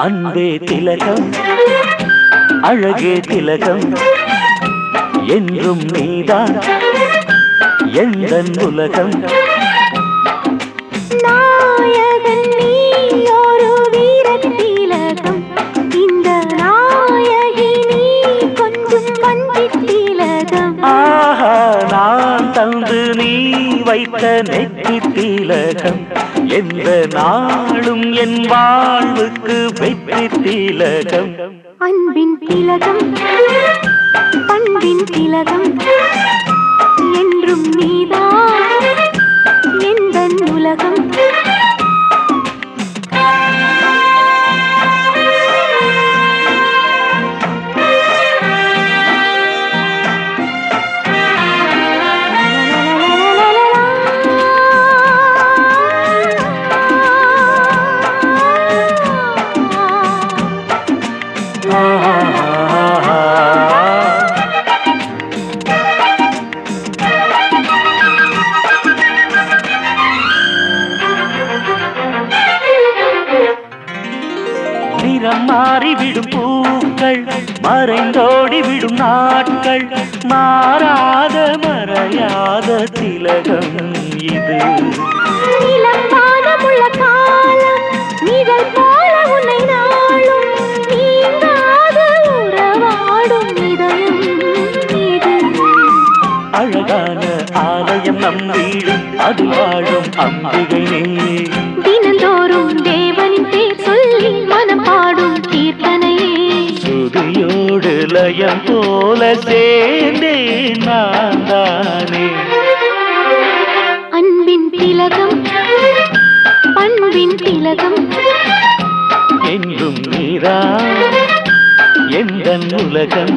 அன்பே திலகம் அழகே திலகம் என்றும் நீதான் எந்தன் உலகம் நாயகன் நீ ஒரு வீரத் திலகம் இந்த நாயகி நீ கொஞ்சம் வஞ்சித் திலகம் ஆஹா நான் தந்து நீ வைத்த நெற்றி திலகம் எந்த நாளும் என் வாழ்வுக்கு வெற்றி திலகம் அன்பின் திலகம் பண்பின் திலகம் என்றும் நீதான் எந்தன் உலகம் ஆஹா. நிறம் மாறிவிடும் பூக்கள் மறைந்தோடி விடும் நாட்கள் மாறாத மறையாத திலகம் இது நிலம்பானமுள்ள காலம் நிழல் போல உன்னை நாளும் நீங்காத உறவாடும் இதயம் இது அழகான ஆலயம் நம் வீடு அது வாழும் அம்பிகை நீ தினந்தோறும் தேவனின் பேர் சொல்லி மனம் பாடும் கீர்த்தனையே சுதியோடு லயம் போல சேர்ந்தேன் நான் தானே அன்பின் திலகம் பண்பின் திலகம் என்றும் நீரா எந்தன் உலகம்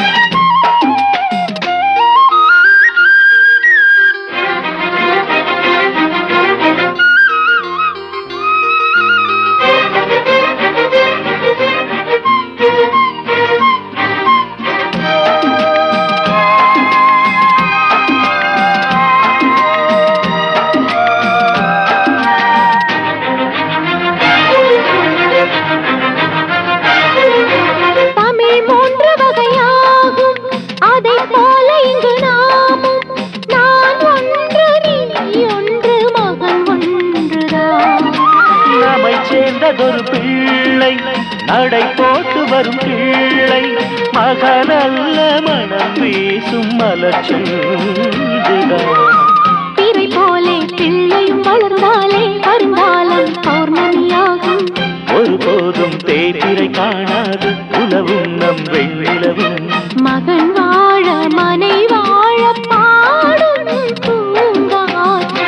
தமிழ் மூன்று வகையாகும் அதை போல இங்கு நாமும் நான் ஒன்று நீ ஒன்று மகன் ஒன்றுதான் நம்மை சேர்ந்ததொரு பிள்ளை நடை போட்டு வரும் பிள்ளை மகனல்ல மனம் வீசும் மலச்சுண்டுதான் பிறை போலே பிள்ளையும் வளர்ந்தாலே வருங்காலம் பௌர்ணமியாகும் ஒருபோதும் தேய்திரை காணாது உலவும் நம் வெண்ணிலவும் மகன் வாழ மனை வாழ பாடும் பூங்காற்று.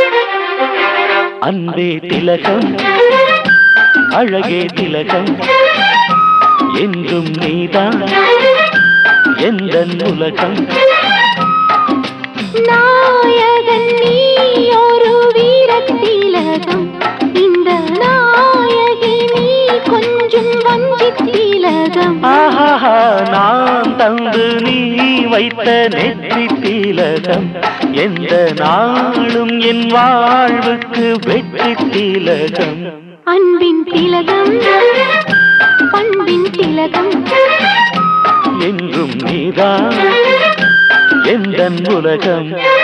அன்பே திலகம் அழகே திலகம் என்றும் நீதான் எந்தன் உலகம் நாயகன் நீ ஒரு வீரத் திலகம் இந்த நாயகி நீ கொஞ்சம் வஞ்சித் திலகம் ஆஹா நான் தந்து நீ வைத்த நெற்றி திலகம் எந்த நாளும் என் வாழ்வுக்கு வெற்றி திலகம் அன்பின் திலகம் பண்பின் திலகம் என்றும் நீதான் எந்தன் உலகம்